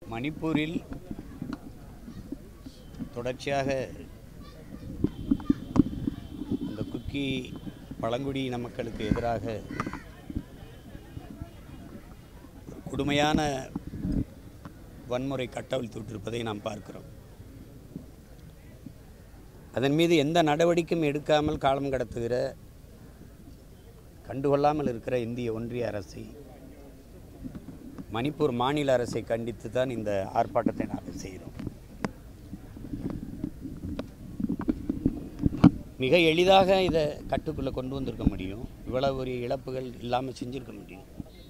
மணிப்பூரில் தொடர்ச்சியாக இந்த குக்கி பழங்குடியின மக்களுக்கு எதிராக ஒரு கொடுமையான வன்முறை கட்டவிழ்த்து விட்டிருப்பதை நாம் பார்க்கிறோம் அதன் மீது எந்த நடவடிக்கையும் எடுக்காமல் காலம் கடத்துகிற கண்டுகொள்ளாமல் இருக்கிற இந்திய ஒன்றிய அரசை மணிப்பூர் மாநில அரசை கண்டித்து தான் இந்த ஆர்ப்பாட்டத்தை நாங்கள் செய்கிறோம் மிக எளிதாக இதை கட்டுக்குள்ளே கொண்டு வந்திருக்க முடியும் இவ்வளவு ஒரு இழப்புகள் இல்லாமல் செஞ்சிருக்க முடியும்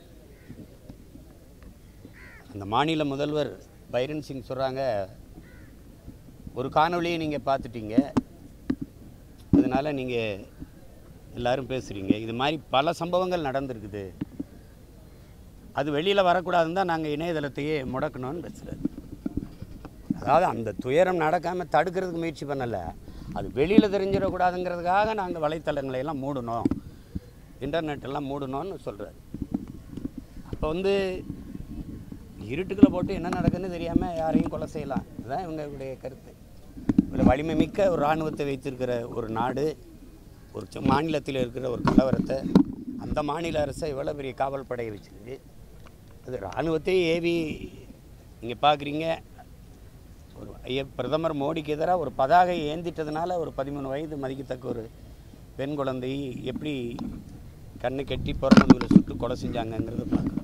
அந்த மாநில முதல்வர் பைரன் சிங் சொல்கிறாங்க ஒரு காணொளியை நீங்கள் பார்த்துட்டீங்க அதனால் நீங்கள் எல்லாரும் பேசுகிறீங்க இது மாதிரி பல சம்பவங்கள் நடந்திருக்குது அது வெளியில் வரக்கூடாதுன்னு தான் நாங்கள் இணையதளத்தையே முடக்கணும்னு பேசுகிறாரு அதாவது அந்த துயரம் நடக்காமல் தடுக்கிறதுக்கு முயற்சி பண்ணலை அது வெளியில் தெரிஞ்சிடக்கூடாதுங்கிறதுக்காக நாங்கள் வலைத்தளங்களை எல்லாம் மூடணும் இன்டர்நெட் எல்லாம் மூடணும்னு சொல்கிறாரு அப்போ வந்து இருட்டுக்குள்ளே போட்டு என்ன நடக்குன்னு தெரியாமல் யாரையும் கொலை செய்யலாம் அதுதான் இவங்களுடைய கருத்து ஒரு வலிமை மிக்க ஒரு இராணுவத்தை வைத்திருக்கிற ஒரு நாடு ஒரு சி- மாநிலத்தில் இருக்கிற ஒரு கலவரத்தை அந்த மாநில அரசை இவ்வளோ பெரிய காவல் படையை வச்சிருக்கு அது இராணுவத்தையே ஏவி நீங்கள் பார்க்குறீங்க ஒரு ஐய பிரதமர் மோடிக்கு எதிராக ஒரு பதாகை ஏந்திட்டதுனால ஒரு பதிமூணு வயது மதிக்கத்தக்க ஒரு பெண் குழந்தை எப்படி கண்ணு கட்டி பிறந்ததுல சுட்டு கொலை செஞ்சாங்கங்கிறத பார்க்குறோம்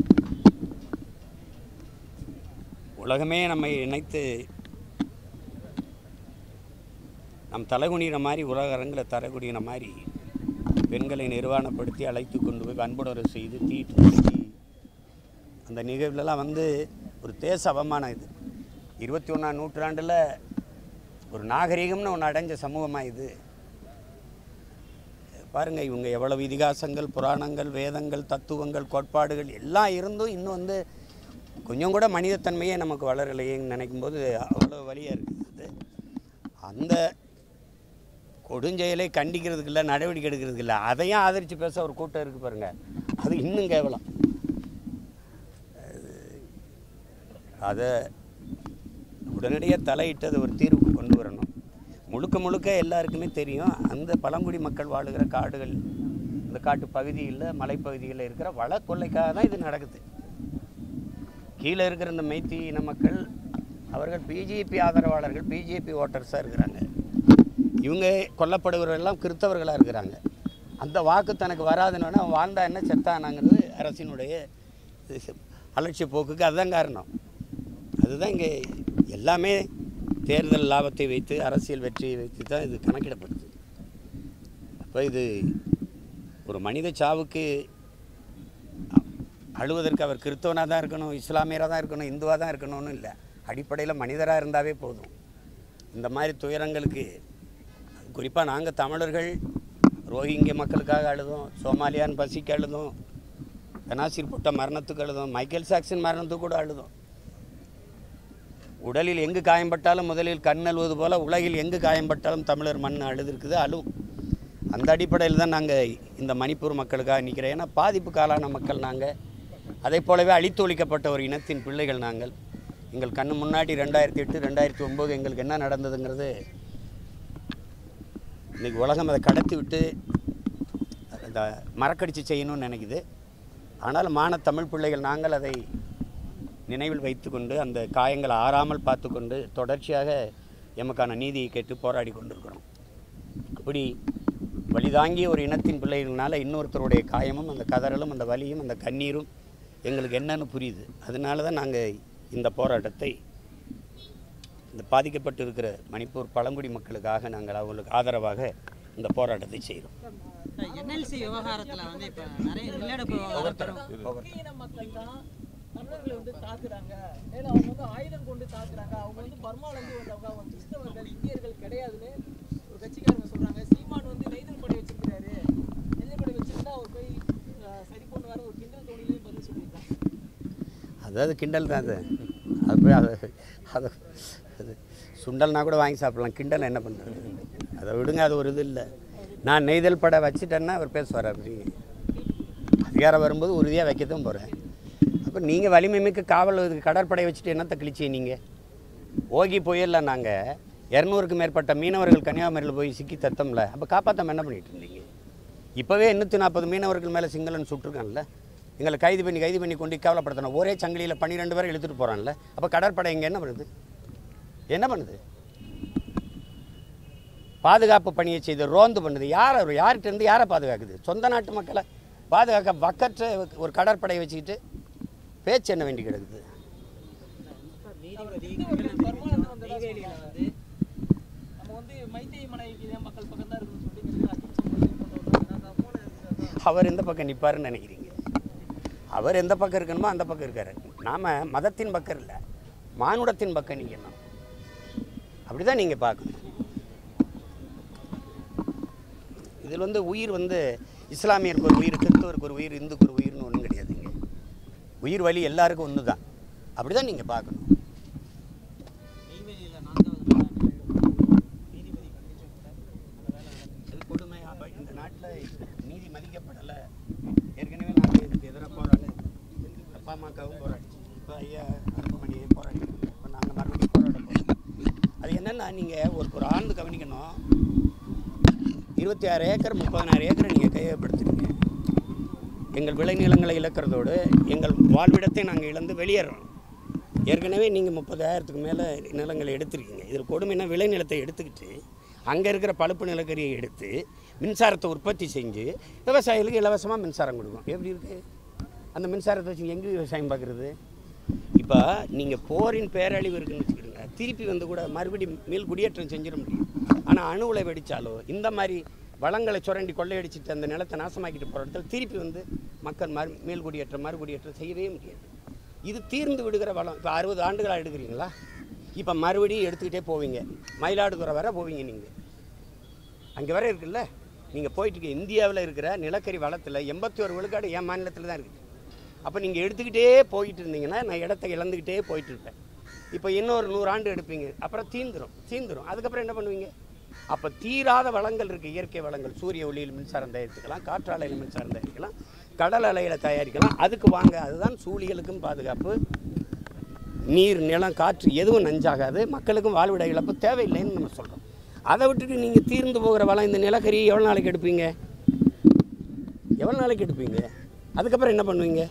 உலகமே நம்மை இணைத்து நம் தலைகுனிகிற மாதிரி உலக அரங்கில் தலைகுனிகிற மாதிரி பெண்களை நிர்வாணப்படுத்தி அழைத்து கொண்டு போய் வன்புணர்வு செய்து தீட்டு ஊற்றி அந்த நிகழ்வுலலாம் வந்து ஒரு தேச அவமானம் இது இருபத்தி ஒன்றாம் நூற்றாண்டில் ஒரு நாகரிகம்னு ஒன்று அடைஞ்ச சமூகமாக இது பாருங்கள் இவங்க எவ்வளவு இதிகாசங்கள் புராணங்கள் வேதங்கள் தத்துவங்கள் கோட்பாடுகள் எல்லாம் இருந்தும் இன்னும் வந்து கொஞ்சம் கூட மனிதத்தன்மையே நமக்கு வளரலையேன்னு நினைக்கும்போது அவ்வளோ வலியாக இருக்குது அந்த கொடுஞ்செயலை கண்டிக்கிறதுக்கு இல்லை நடவடிக்கை எடுக்கிறதுக்கு இல்லை அதையும் ஆதரித்து பேச ஒரு கூட்டம் இருக்குது பாருங்க அது இன்னும் கேவலம் அதை உடனடியாக தலையிட்டது ஒரு தீர்வுக்கு கொண்டு வரணும் முழுக்க முழுக்க எல்லாருக்குமே தெரியும் அந்த பழங்குடி மக்கள் வாழுகிற காடுகள் இந்த காட்டு பகுதியில் மலைப்பகுதிகளில் இருக்கிற வள கொள்ளைக்காக தான் இது நடக்குது கீழே இருக்கிற இந்த மைத்தி இன மக்கள் அவர்கள் பிஜேபி ஆதரவாளர்கள் பிஜேபி ஓட்டர்ஸாக இருக்கிறாங்க இவங்க கொல்லப்படுகிறவர்கள்லாம் கிறிஸ்தவர்களாக இருக்கிறாங்க அந்த வாக்கு தனக்கு வராதுன்னு அவன் வாழ்ந்தா என்ன செத்தானாங்கிறது அரசினுடைய இது அலட்சிய போக்குக்கு அதுதான் காரணம் அதுதான் இங்கே எல்லாமே தேர்தல் லாபத்தை வைத்து அரசியல் வெற்றியை வைத்து தான் இது கணக்கிடப்படுது அப்போ இது ஒரு மனித சாவுக்கு அ- அழுவதற்கு அவர் கிறிஸ்தவனாக தான் இருக்கணும் இஸ்லாமியராக தான் இருக்கணும் இந்துவாக தான் இருக்கணும்னு இல்லை அடிப்படையில் மனிதராக இருந்தாவே போதும் இந்த மாதிரி துயரங்களுக்கு குறிப்பாக நாங்கள் தமிழர்கள் ரோஹிங்கிய மக்களுக்காக அழுதோம் சோமாலியான் பசிக்கு அழுதோம் பெனாசிர் புட்ட மரணத்துக்கு அழுதோம் மைக்கேல் சாக்சன் மரணத்துக்கு கூட அழுதோம் உடலில் எங்கு காயம்பட்டாலும் முதலில் கண் அழுவது போல உலகில் எங்கு காயம்பட்டாலும் தமிழர் மண் அழுதுருக்குது அழுவும் அந்த அடிப்படையில் தான் நாங்கள் இந்த மணிப்பூர் மக்களுக்காக நிற்கிறோம் ஏன்னா பாதிப்புக்கு ஆளான மக்கள் நாங்கள் அதே போலவே அழித்து ஒழிக்கப்பட்ட ஒரு இனத்தின் பிள்ளைகள் நாங்கள் எங்கள் கண்ணு முன்னாடி ரெண்டாயிரத்தி எட்டு ரெண்டாயிரத்தி ஒம்பது எங்களுக்கு என்ன நடந்ததுங்கிறது இன்னைக்கு உலகம் அதை கடத்தி விட்டு அந்த மறக்கடிச்சு செய்யணும்னு நினைக்குது ஆனால் மான தமிழ் பிள்ளைகள் நாங்கள் அதை நினைவில் வைத்துக்கொண்டு அந்த காயங்களை ஆறாமல் பார்த்துக்கொண்டு தொடர்ச்சியாக எமக்கான நீதியை கேட்டு போராடி கொண்டிருக்கிறோம் அப்படி வலிதாங்கிய ஒரு இனத்தின் பிள்ளைகள்னால இன்னொருத்தருடைய காயமும் அந்த கதறலும் அந்த வலியும் அந்த கண்ணீரும் எங்களுக்கு என்னன்னு புரியுது அதனால தான் நாங்கள் இந்த போராட்டத்தை இந்த பாதிக்கப்பட்டு இருக்கிற மணிப்பூர் பழங்குடி மக்களுக்காக நாங்கள் அவங்களுக்கு ஆதரவாக இந்த போராட்டத்தை செய்கிறோம் என்எல்சி விவகாரத்துல வந்து இப்ப நிறைய நிலநடுப்பு விவகாரம் முக்கிய மக்கள் தான் தமிழர்களை வந்து தாக்குறாங்க மேலும் அவங்க வந்து ஆயுதம் கொண்டு தாக்குறாங்க அவங்க வந்து பர்மால இருந்து வந்தவங்க அவங்க கிறிஸ்தவர்கள் இந்தியர்கள் கிடையாதுன்னு ஒரு கட்சிக்காரங்க சொல்றாங்க சீமான் வந்து நெய்தல் படை வச்சிருக்கிறாரு நெய்தல் படை வச்சிருந்தா அவர் போய் அஹ், சரி பண்ணுவாரு ஒரு கிண்டல் தோணிலையும் பதில் சொல்லியிருக்காங்க அதாவது கிண்டல் தான் அது அது போய் அது அது அது சுண்டல்னா கூட வாங்கி சாப்பிடலாம் கிண்டல் என்ன பண்ணுறது அதை விடுங்க அது ஒரு இது இல்லை நான் நெய்தல் படை வச்சுட்டேன்னா அவர் பேசுவார் அப்படி அதிகாரம் வரும்போது உறுதியாக வைக்கத்தான் போகிறேன் அப்போ நீங்கள் வலிமை மிக்க காவல் இதுக்கு கடற்படை வச்சுட்டு என்னத்தை கிழிச்சிய நீங்கள் ஓகி புயலில் நாங்கள் இரநூறுக்கு மேற்பட்ட மீனவர்கள் கன்னியாகுமரியில் போய் சிக்கி தத்தம்ல அப்போ காப்பாற்றாம என்ன பண்ணிட்டு இருந்தீங்க இப்போவே எண்ணூற்றி நாற்பது மீனவர்கள் மேலே சிங்களன் சுட்டிருக்கான்ல எங்களை கைது பண்ணி கைது பண்ணி கொண்டு கேவலப்படுத்தணும் ஒரே சங்கிலியில் பன்னிரெண்டு பேரை இழுத்துட்டு போகிறான்ல அப்போ கடற்படை இங்கே என்ன பண்ணுது என்ன பண்ணுது பாதுகாப்பு பணியை செய்து ரோந்து பண்ணுது யார் அவர் யார்கிட்ட இருந்து யாரை பாதுகாக்குது சொந்த நாட்டு மக்களை பாதுகாக்க வக்கற்ற ஒரு கடற்படை வச்சுக்கிட்டு பேச்சு என்ன வேண்டி கிடக்குது நீதிபதி பர்மானந்த் வந்ததா நெய்வேலியில சொல்றாங்க. வந்து நம்ம வந்து மைத்தேயி மனைவிக்கு தான் மக்கள் பக்கம் தான் இருக்குன்னு சொல்லி இங்க இருந்து அகிம்சை முறையை கொண்டு வந்தாங்க. நான் போன இதுதான். அவர் எந்த பக்கம் நிற்பாருன்னு நினைக்கிறீங்க அவர் எந்த பக்கம் இருக்கணுமோ அந்த பக்கம் இருக்காரு நாம் மதத்தின் பக்கம் இல்லை மானுடத்தின் பக்கம் நிற்கணும் அப்படி தான் நீங்கள் பார்க்கணும் இதில் வந்து உயிர் வந்து இஸ்லாமியருக்கு ஒரு உயிர் கிறிஸ்தவருக்கு ஒரு உயிர் இந்துக்கு ஒரு உயிர்னு ஒன்றும் கிடையாதுங்க உயிர் வலி எல்லாருக்கும் ஒன்று தான் அப்படி தான் நீங்கள் பார்க்கணும் நெய்வேலியில நான்காவது நாள் நீதிபதி கண்டிச்சு விட்டார். அந்த வேலை நடந்துச்சு. அது கொடுமை அப்போ இந்த நாட்டில் நீதி மதிக்கப்படலை ஏற்கனவே நாங்கள் இதுக்கு எதிராக போராடல அப்பா அம்மாக்காவும் போராடிச்சு இப்போ ஐயா அன்புமணியை போராடி இப்போ நாங்கள் மறுபடியும் போராட போகிறோம் அது என்னென்னா நீங்கள் ஒரு ஒரு ஆண்டு கவனிக்கணும் இருபத்தி ஆறு ஏக்கர் முப்பதனாயிரம் ஏக்கரை நீங்கள் கையகப்படுத்துறீங்க எங்கள் விளைநிலங்களை இழக்கிறதோடு எங்கள் வாழ்விடத்தை நாங்கள் இழந்து வெளியேறோம் ஏற்கனவே நீங்கள் முப்பதாயிரத்துக்கு மேலே நிலங்களை எடுத்திருக்கீங்க இதில் கொடுமைனா விளைநிலத்தை எடுத்துக்கிட்டு அங்கே இருக்கிற பழுப்பு நிலக்கரியை எடுத்து மின்சாரத்தை உற்பத்தி செஞ்சு விவசாயிகளுக்கு இலவசமாக மின்சாரம் கொடுக்கும் எப்படி இருக்குது அந்த மின்சாரத்தை வச்சு எங்கே விவசாயம் பார்க்குறது இப்போ நீங்கள் போரின் பேரழிவு இருக்குன்னு வச்சுக்கிடுங்க திருப்பி வந்து கூட மறுபடியும் மீள் குடியேற்றம் செஞ்சிட முடியும் ஆனால் அணு உலை வெடித்தாலோ இந்த மாதிரி வளங்களை சுரண்டி கொள்ளையடிச்சிட்டு அந்த நிலத்தை நாசமாக்கிட்டு போகிற இடத்துல திருப்பி வந்து மக்கள் மறு மீள் குடியேற்றம் மறுகுடியேற்றம் செய்யவே முடியாது இது தீர்ந்து விடுகிற வளம் இப்போ அறுபது ஆண்டுகளாக எடுக்கிறீங்களா இப்போ மறுபடியும் எடுத்துக்கிட்டே போவீங்க மயிலாடுதுறை வர போவீங்க நீங்கள் அங்கே வர இருக்குல்ல நீங்கள் போயிட்டு இருக்க இந்தியாவில் இருக்கிற நிலக்கரி வளத்தில் எண்பத்தி ஒரு விழுக்காடு என் மாநிலத்தில் தான் இருக்குது அப்போ நீங்கள் எடுத்துக்கிட்டே போயிட்டு இருந்தீங்கன்னா நான் இடத்த இழந்துக்கிட்டே போயிட்டு இருப்பேன் இப்போ இன்னொரு நூறு ஆண்டு எடுப்பீங்க அப்புறம் தீந்துரும் தீந்துரும் அதுக்கப்புறம் என்ன பண்ணுவீங்க அப்போ தீராத வளங்கள் இருக்குது இயற்கை வளங்கள் சூரிய ஒளியில் மின்சாரம் தயாரிக்கலாம் காற்றாலையில் மின்சாரம் தயாரிக்கலாம் கடல் அலையில் தயாரிக்கலாம் அதுக்கு வாங்க அதுதான் சூழிகளுக்கும் பாதுகாப்பு நீர் நிலம் காற்று எதுவும் நஞ்சாகாது மக்களுக்கும் வாழ்விட இழப்பு தேவையில்லைன்னு நம்ம சொல்கிறோம் அதை விட்டுட்டு நீங்கள் தீர்ந்து போகிற வளம் இந்த நிலக்கரி எவ்வளோ நாளைக்கு எடுப்பீங்க எவ்வளோ நாளைக்கு எடுப்பீங்க அதுக்கப்புறம் என்ன பண்ணுவீங்க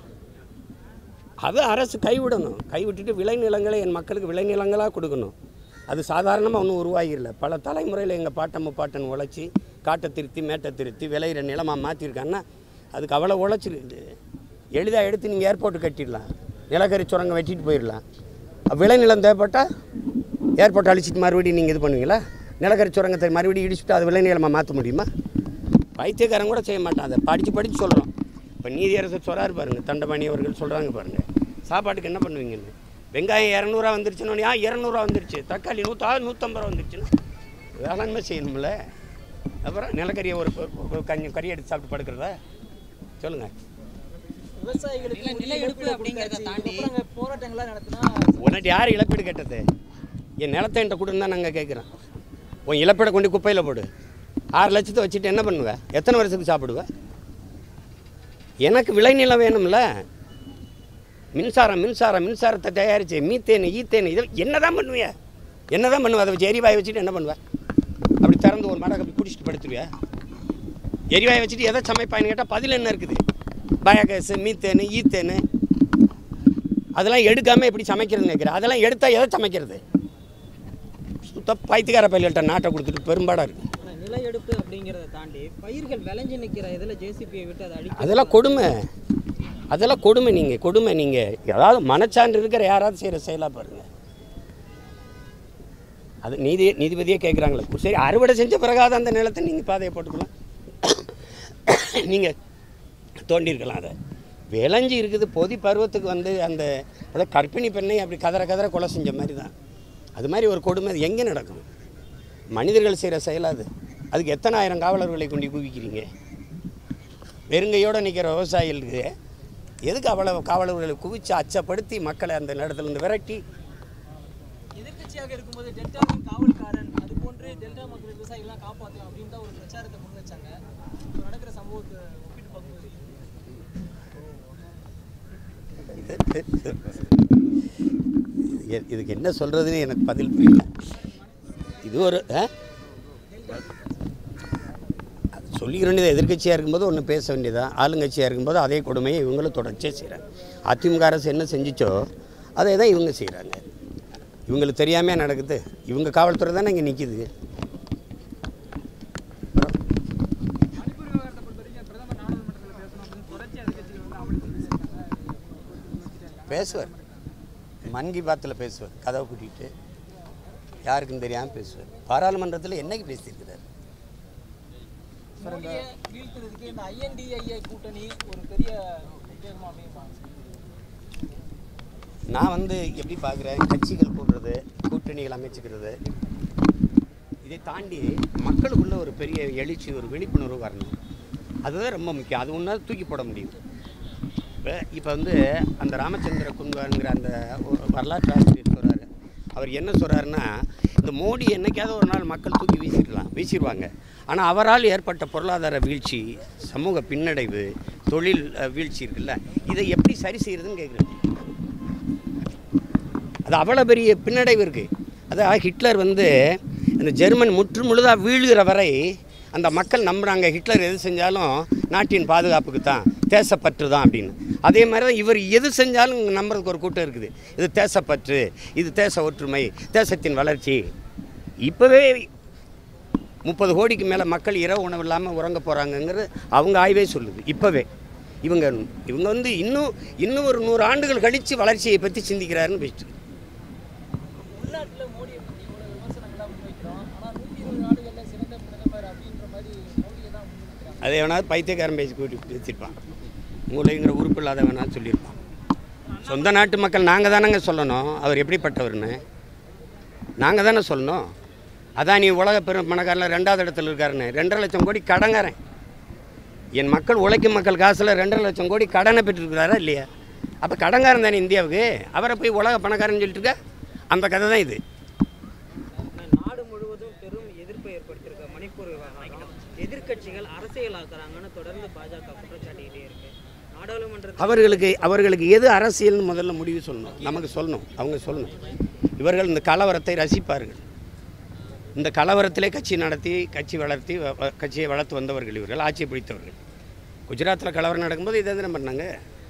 அது அரசு கைவிடணும் கைவிட்டுட்டு விளைநிலங்களை என் மக்களுக்கு விளைநிலங்களாக கொடுக்கணும் அது சாதாரணமாக ஒன்றும் உருவாகிடல பல தலைமுறையில் எங்கள் பாட்டன் முப்பாட்டன் உழைச்சி காட்டை திருத்தி மேட்டை திருத்தி விளையிற நிலமாக மாற்றிருக்காங்கன்னா அதுக்கு அவ்வளோ உழைச்சிருக்குது எளிதாக எடுத்து நீங்கள் ஏர்போர்ட்டு கட்டிடலாம் நிலக்கரி சுரங்கம் வெட்டிட்டு போயிடலாம் விளைநிலம் தேவைப்பட்டால் ஏர்போர்ட் அழிச்சிட்டு மறுபடியும் நீங்கள் இது பண்ணுவீங்களா நிலக்கரி சுரங்கத்தை மறுபடியும் இடிச்சுட்டு அது விளைநிலமாக மாற்ற முடியுமா பைத்தியக்காரன் கூட செய்ய மாட்டான் அதை படித்து படித்து சொல்கிறோம் இப்போ நீதியரசர் சொல்கிறாரு பாருங்கள் தண்டபாணி அவர்கள் சொல்கிறாங்க பாருங்கள் சாப்பாட்டுக்கு என்ன பண்ணுவீங்கன்னு வெங்காயம் இரநூறுவா வந்துருச்சுன்னு ஆ இரநூறுவா வந்துருச்சு தக்காளி நூற்றா நூற்றம்பது ரூபா வந்துருச்சுன்னா வேளாண்மை செய்யணும்ல அப்புறம் நிலக்கரியை ஒரு ஒரு- ஒரு கஞ்சி கறி எடுத்து சாப்பிட்டு படுக்கிறதா சொல்லுங்கள் விவசாயிகளுக்கு நில- நில உரிய எடுப்பு இழப்பீடு அப்படிங்கிறத கொடுத்தாச்சு. தாண்டி- இதுக்கப்புறம் அங்க போராட்டங்கள்லாம் நடத்தினா உன்னிட்டு யார் இழப்பீடு கேட்டது என் நிலத்தை என்கிட்ட கொடுன்னு தான் நாங்கள் கேட்குறோம் உன் இழப்பீடை கொண்டு குப்பையில் போடு ஆறு லட்சத்தை வச்சுட்டு என்ன பண்ணுவ எத்தனை வருஷத்துக்கு சாப்பிடுவ எனக்கு விளைநிலம் வேணும்ல மின்சாரம் மின்சாரம் மின்சாரத்தை தயாரித்து மீத்தேனு ஈத்தேனு இதை என்ன தான் பண்ணுவிய என்ன தான் பண்ணுவ அதை வச்சு எரிவாயை வச்சுட்டு என்ன பண்ணுவ அப்படி திறந்து ஒரு மடக்கு அப்படி குடிச்சிட்டு படுத்துருவியா எரிவாயை வச்சுட்டு எதை சமைப்பான்னு கேட்டால் பதில் என்ன இருக்குது பயோகேஸு மீத்தேனு ஈத்தேனு அதெல்லாம் எடுக்காமல் எப்படி சமைக்கிறதுன்னு கேட்குறேன் அதெல்லாம் எடுத்தால் எதை சமைக்கிறது சுத்த பைத்தியக்கார பயில்கிட்ட நாட்டை கொடுத்துட்டு பெரும்பாடாக இருக்குது ஆனா நில எடுப்பு அப்படிங்கிறத தாண்டி பயிர்கள் விளைஞ்சு நிற்கிற இதில் ஜேசிபியை விட்டு அதை அடிக்க அதெல்லாம் கொடுமை அதெல்லாம் கொடுமை நீங்கள் கொடுமை நீங்கள் ஏதாவது மனச்சான்று இருக்கிற யாராவது செய்கிற செயலாக பாருங்கள் அது நீதி நீதிபதியே கேட்குறாங்களே சரி அறுவடை செஞ்ச பிறகாவது அந்த நிலத்தை நீங்கள் பாதையை போட்டுக்கலாம் நீங்கள் தோண்டியிருக்கலாம் அதை விளைஞ்சி இருக்குது பொதி பருவத்துக்கு வந்து அந்த அதாவது கர்ப்பிணி பெண்ணை அப்படி கதற கதற கொலை செஞ்ச மாதிரி தான் அது மாதிரி ஒரு கொடுமை அது எங்கே நடக்கும் மனிதர்கள் செய்கிற செயலாது அதுக்கு எத்தனை ஆயிரம் காவலர்களை கொண்டு குவிக்கிறீங்க வெறுங்கையோடு நிற்கிற விவசாயிகளுக்கு எதுக்கு அவ்வளவு காவலர்களை குவிச்சு அச்சப்படுத்தி மக்களை அந்த இடத்துல இருந்து விரட்டி எதிர்க்கட்சியாக இருக்கும்போது டெல்டாவின் காவல்காரன் அது போன்று டெல்டா மக்கள் விவசாயிகள்லாம் காப்பாற்றலாம் அப்படின்னு தான் ஒரு பிரச்சாரத்தை முன் வச்சாங்க இப்போ நடக்கிற சம்பவத்தை ஒப்பிட்டு பார்க்கும்போது இது- இதுக்கு என்ன சொல்கிறதுன்னு எனக்கு பதில் புரியல இது ஒரு ஆ? அது சொல்லிக்க வேண்டியது எதிர்க்கட்சியாக இருக்கும்போது ஒன்று பேச வேண்டியதான் ஆளுங்கட்சியாக இருக்கும்போது அதே கொடுமையை இவங்களும் தொடர்ச்சியாக செய்கிறாங்க அதிமுக அரசு என்ன செஞ்சுச்சோ அதே தான் இவங்க செய்கிறாங்க இவங்களுக்கு தெரியாமையா நடக்குது இவங்க காவல்துறை தானே இங்கே நிற்கிது மணிப்பூர் விவகாரத்தை பொறுத்த வரைக்கும் பிரதமர் நாடாளுமன்றத்தில் பேசணும் அப்படின்னு தொடர்ச்சி எதிர்க்கட்சிகள் வந்து அமளி பண்ணி பேசியிருக்காங்க பேசுவார் மன் கி பாத்தில் பேசுவார் கதவை கூட்டிகிட்டு யாருக்கும் தெரியாமல் பேசுவார் பாராளுமன்றத்தில் என்னைக்கு பேசியிருக்கிறார் மோடியை வீழ்த்துறதுக்கு இந்த ஐஎன்டிஐஏ கூட்டணி ஒரு பெரிய உத்வேகமா அமையுமா நான் வந்து எப்படி பார்க்குறேன் கட்சிகள் போடுறது கூட்டணிகள் அமைச்சுக்கிறது இதை தாண்டி மக்களுக்குள்ள ஒரு பெரிய எழுச்சி ஒரு விழிப்புணர்வு வரணும் அதுதான் ரொம்ப முக்கியம் அது ஒன்றா தூக்கி போட முடியும் இப்போ இப்போ வந்து அந்த ராமச்சந்திர குன்வாங்கிற அந்த ஒரு வரலாற்று ஆசிரியர் சொல்கிறாரு அவர் என்ன சொல்கிறாருன்னா இந்த மோடி என்னைக்காவது ஒரு நாள் மக்கள் தூக்கி வீசிடலாம் வீசிடுவாங்க ஆனால் அவரால் ஏற்பட்ட பொருளாதார வீழ்ச்சி சமூக பின்னடைவு தொழில் அஹ், வீழ்ச்சி இருக்குல்ல இதை எப்படி சரி செய்யறதுன்னு கேட்குறேன் அது அவ்வளோ பெரிய பின்னடைவு இருக்குது அதான் ஹிட்லர் வந்து இந்த ஜெர்மன் முற்று முழுதாக வீழுகிற வரை அந்த மக்கள் நம்புகிறாங்க ஹிட்லர் எது செஞ்சாலும் நாட்டின் பாதுகாப்புக்கு தான் தேசப்பற்று தான் அப்படின்னு அதே மாதிரி தான் இவர் எது செஞ்சாலும் நம்புறதுக்கு ஒரு கூட்டம் இருக்குது இது தேசப்பற்று இது தேச ஒற்றுமை தேசத்தின் வளர்ச்சி இப்போவே முப்பது கோடிக்கு மேலே மக்கள் இரவு உணவு இல்லாமல் உறங்க போகிறாங்கங்கிறது அவங்க ஆய்வே சொல்லுது இப்போவே இவங்க இவங்க வந்து இன்னும் இன்னும் ஒரு நூறு ஆண்டுகள் கழித்து வளர்ச்சியை பற்றி சிந்திக்கிறாருன்னு பேசிட்டு உள்நாட்டுல மோடியை பத்தி இவ்வளவு விமர்சனங்கள்லாம் முன்வைக்கிறோம் ஆனா நூத்தி இருபது நாடுகள்ல சிறந்த பிரதமர் அப்படின்ற மாதிரி மோடியை தான் முன்னிறுத்துறாங்க அதை வேணாலும் பைத்தியக்காரன் பேசி கூட்டி பேசியிருப்பான் மூளைங்கிற உறுப்பு இல்லாத வேணாலும் சொல்லியிருப்பான் சொந்த நாட்டு மக்கள் நாங்கள் தானங்க சொல்லணும் அவர் எப்படிப்பட்டவர்னு நாங்கள் தானே சொல்லணும் அதான் நீ உலக பெரும் பணக்காரில் ரெண்டாவது இடத்துல இருக்காருன்னு ரெண்டரை லட்சம் கோடி கடங்காரன் என் மக்கள் உழைக்கும் மக்கள் காசில் ரெண்டரை லட்சம் கோடி கடனை பெற்றிருக்கிறாரா இல்லையா அப்போ கடங்காரன் தானே இந்தியாவுக்கு அவரை போய் உலக பணக்காரன்னு சொல்லிட்டு இருக்க அந்த கதை தான் இது நாடு முழுவதும் பெரும் எதிர்ப்பை ஏற்படுத்தியிருக்க மணிப்பூர் விவகாரம் எதிர்க்கட்சிகள் அரசியலாக்குறாங்கன்னு தொடர்ந்து பாஜக குற்றச்சாட்டிக்கிட்டே இருக்கு நாடாளுமன்றத்தில் அவர்களுக்கு அவர்களுக்கு எது அரசியல்னு முதல்ல முடிவு சொல்லணும் நமக்கு சொல்லணும் அவங்க சொல்லணும் இவர்கள் இந்த கலவரத்தை ரசிப்பார்கள் இந்த கலவரத்திலே கட்சி நடத்தி கட்சி வளர்த்தி வ- வ- கட்சியை வளர்த்து வந்தவர்கள் இவர்கள் ஆட்சியை பிடித்தவர்கள் குஜராத்தில் கலவரம் நடக்கும்போது இதே தானே பண்ணாங்க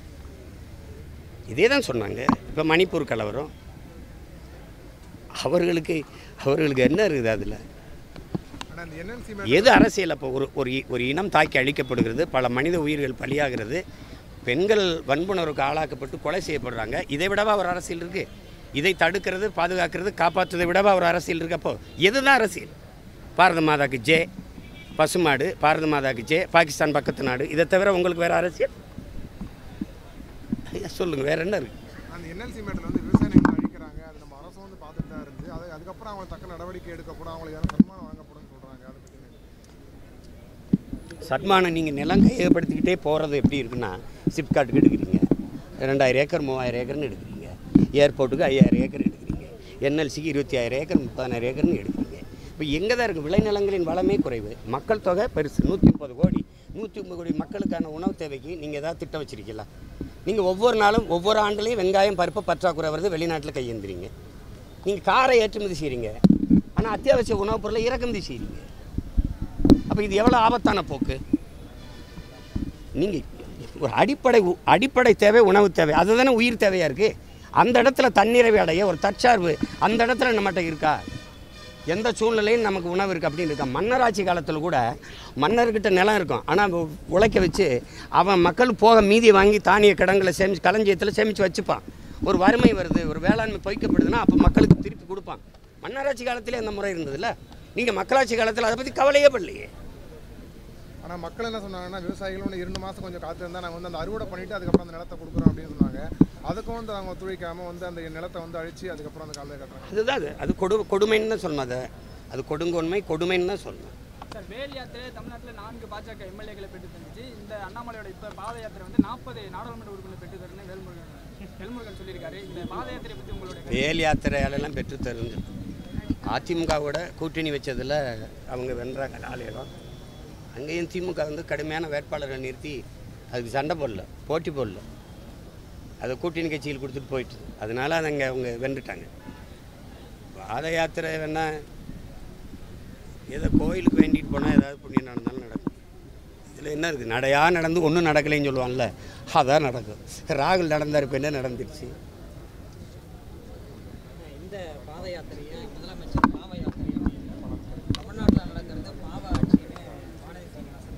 இதே தான் சொன்னாங்க இப்போ மணிப்பூர் கலவரம் அவர்களுக்கு அவர்களுக்கு என்ன இருக்குது அதில் ஆனால் இந்த என்எல்சி எது அரசியல் அப்போ ஒரு ஒரு இ- ஒரு இனம் தாக்கி அழிக்கப்படுகிறது பல மனித உயிர்கள் பலியாகிறது பெண்கள் வன்புணர்வுக்கு ஆளாக்கப்பட்டு கொலை செய்யப்படுறாங்க இதை விடவா ஒரு அரசியல் இருக்குது இதை தடுக்கிறது பாதுகாக்கிறது காப்பாற்றுவதை விடவா ஒரு அரசியல் இருக்கு அப்போ எதுதான் அரசியல் பாரத மாதாக்கு ஜே பசுமாடு பாரத மாதாக்கு ஜே பாகிஸ்தான் பக்கத்து நாடு இதை தவிர உங்களுக்கு வேறு அரசியல் ஐயா, சொல்லுங்க வேற என்ன இருக்குது அந்த என்எல்சி மேட்டில் வந்து விவசாய நிலங்களை அழிக்கிறாங்க அது நம்ம அரசும் வந்து பார்த்துட்டு தான் இருந்துச்சு அது அதுக்கப்புறம் அவங்க தக்க நடவடிக்கை எடுக்கப்படும் அவங்களுக்கு யாரும் சன்மானம் வாங்கப்படும் சொல்கிறாங்க அதை பற்றி சன்மானம் நீங்கள் நிலம் கையகப்படுத்திக்கிட்டே போகிறது எப்படி இருக்குன்னா சிப்காட்டுக்கு எடுக்கிறீங்க ரெண்டாயிரம் ஏக்கர் மூவாயிரம் ஏக்கர்னு எடுக்கிறீங்க ஏர்போர்ட்டுக்கு ஐயாயிரம் ஏக்கர் எடுக்கிறீங்க என்எல்சிக்கு இருபத்தி ஆயிரம் ஏக்கர் முப்பதாயிரம் ஏக்கர்னு எடுக்கிறீங்க இப்போ எங்கே தான் இருக்குது விளைநிலங்களின் வளமே குறைவு மக்கள் தொகை பெருசு நூற்றி முப்பது கோடி நூற்றி முப்பது கோடி மக்களுக்கான உணவு தேவைக்கு நீங்கள் ஏதாவது திட்டம் வச்சிருக்கீங்களா நீங்கள் ஒவ்வொரு நாளும் ஒவ்வொரு ஆண்டுலையும் வெங்காயம் பருப்பு பற்றாக்குறை வருது வெளிநாட்டில் கையேந்துறீங்க நீங்கள் காரை ஏற்றுமதி செய்கிறீங்க ஆனால் அத்தியாவசிய உணவுப் பொருளை இறக்குமதி செய்கிறீங்க அப்போ இது எவ்வளோ ஆபத்தான போக்கு நீங்கள் ஒரு அடிப்படை உ- அடிப்படை தேவை உணவு தேவை அதுதானே உயிர் தேவையாக இருக்குது அந்த இடத்துல தன்னிறைவு அடைய ஒரு தற்சார்பு அந்த இடத்துல நம்மகிட்ட இருக்கா எந்த சூழ்நிலையும் நமக்கு உணவு இருக்குது அப்படின்னு இருக்கா மன்னராட்சி காலத்தில் கூட மன்னர்கிட்ட நிலம் இருக்கும் ஆனால் உழைக்க வச்சு அவன் மக்கள் போக மீதி வாங்கி தானிய கிடங்களை சேமிச்சு களஞ்சியத்தில் சேமித்து வச்சுப்பான் ஒரு வறுமை வருது ஒரு வேளாண்மை பொய்க்கப்படுதுன்னா அப்போ மக்களுக்கு திருப்பி கொடுப்பான் மன்னராட்சி காலத்திலே அந்த முறை இருந்ததுல்ல நீங்கள் மக்களாட்சி காலத்தில் அதை பற்றி கவலையே படலையே ஆனால் மக்கள் என்ன சொன்னாங்கன்னா விவசாயிகள் ஒன்று இரண்டு மாதம் கொஞ்சம் காத்திருந்தா நாங்கள் வந்து அந்த அறுவடை பண்ணிட்டு அதுக்கப்புறம் அந்த நிலத்தை கொடுக்குறோம் அப்படின்னு சொன்னாங்க அதுக்கும் வந்து அவங்க ஒத்துழைக்காமல் வந்து அந்த நிலத்தை வந்து அழிச்சு அதுக்கப்புறம் அந்த காலையில் கட்டுறாங்க அதுதான் அது அது கொடு கொடுமைன்னு தான் சொல்லணும் அதை அது கொடுங்கொன்மை கொடுமைன்னு தான் சொல்லணும் சார் வேல் யாத்திரை தமிழ்நாட்டில் நான்கு பாஜக எம்எல்ஏக்களை பெற்று தந்துச்சு இந்த அண்ணாமலையோட இப்போ பாத யாத்திரை வந்து நாற்பது நாடாளுமன்ற உறுப்பினர் பெற்று தருன்னு வேல்முருகன் வேல்முருகன் சொல்லியிருக்காரு இந்த பாத யாத்திரை பற்றி உங்களுடைய கருத்து? வேல் யாத்திரையாலெல்லாம் பெற்று தருந்து அதிமுகவோட கூட்டணி வச்சதில் அவங்க வென்றாங்க நாலு இடம் அங்கேயும் திமுக வந்து கடுமையான வேட்பாளரை நிறுத்தி அதுக்கு சண்டை போடல போட்டி போடல அதை கூட்டணி கட்சியில் கொடுத்துட்டு போயிட்டு அதனால அதை அங்கே அவங்க வென்றுட்டாங்க பாத யாத்திரை வேணா ஏதோ கோயிலுக்கு வேண்டிட்டு போனால் ஏதாவது புண்ணியம் நடந்தாலும் நடக்கும் இதில் என்ன இருக்குது நடையா நடந்து ஒன்றும் நடக்கலைன்னு சொல்லுவான்ல அதான் நடக்கும் ராகுல் நடந்தார் இப்போ என்ன நடந்துருச்சு இந்த பாத யாத்திரையை முதலமைச்சர் பாவ யாத்திரையும் தமிழ்நாட்டில் நடக்கிறது பாவ ஆட்சின்னு வானதி சீனிவாசன்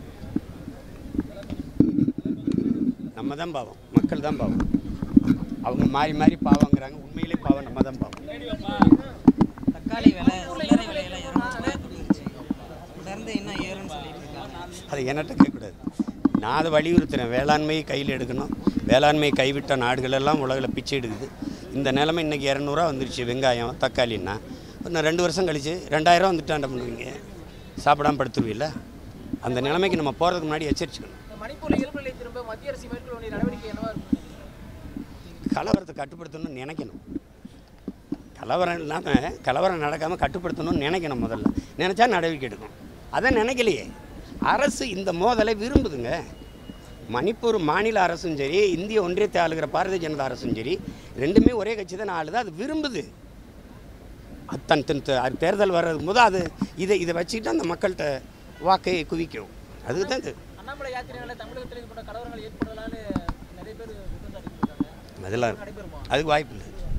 நம்ம தான் பாவம் மக்கள் தான் பாவம் அவங்க மாறி மாறி பாவங்கிறாங்க உண்மையிலே பாவம் நம்ம தான் பாவம் தக்காளி விலை சில்லறை விலையில இரநூறுபாய் தொட்டுருச்சு தொடர்ந்து இன்னும் ஏறும்னு சொல்லிட்டு இருக்காங்க அதை என்கிட்ட கேட்கக்கூடாது நான் அதை வலியுறுத்துறேன் வேளாண்மையை கையில் எடுக்கணும் வேளாண்மையை கைவிட்ட நாடுகள் எல்லாம் உலகில் பிச்சை எடுக்குது இந்த நிலைமை இன்றைக்கி இரநூறுவா வந்துருச்சு வெங்காயம் தக்காளின்னா இன்னும் ரெண்டு வருஷம் கழிச்சு ரெண்டாயிரம் வந்துட்டாண்ட பண்ணுவீங்க சாப்பிடாம படுத்துருவீல்ல அந்த நிலைமைக்கு நம்ம போகிறதுக்கு முன்னாடி எச்சரிச்சுக்கணும் இந்த மணிப்பூர்ல இயல்பு நிலை திரும்ப மத்திய அரசு மேற்கொள்ள வேண்டிய நடவடிக்கை என்னவா இருக்கும் கலவரத்தை கட்டுப்படுத்தணும்னு நினைக்கணும் கலவரம் இல்லாமல் கலவரம் நடக்காமல் கட்டுப்படுத்தணும்னு நினைக்கணும் முதல்ல நினச்சா நடவடிக்கை எடுக்கணும் அதை நினைக்கலையே அரசு இந்த மோதலை விரும்புதுங்க மணிப்பூர் மாநில அரசும் சரி இந்திய ஒன்றியத்தை ஆளுகிற பாரதிய ஜனதா அரசும் சரி ரெண்டுமே ஒரே கட்சி தான் ஆளுது அது விரும்புது அது தன் தன் த- அது தேர்தல் வர்றதுக்கு போது அது இதை இதை வச்சுக்கிட்டு அந்த மக்கள்கிட்ட வாக்கை குவிக்கும் அதுக்கு தான் இது அண்ணாமலை யாத்திரையால தமிழகத்தில் இது போன்ற கலவரங்கள் ஏற்படலான்னு நிறைய பேர் குற்றம் சாட்டிட்டு இருக்காங்க அதெல்லாம் நடைபெறுமா அதுக்கு வாய்ப்பு இல்லை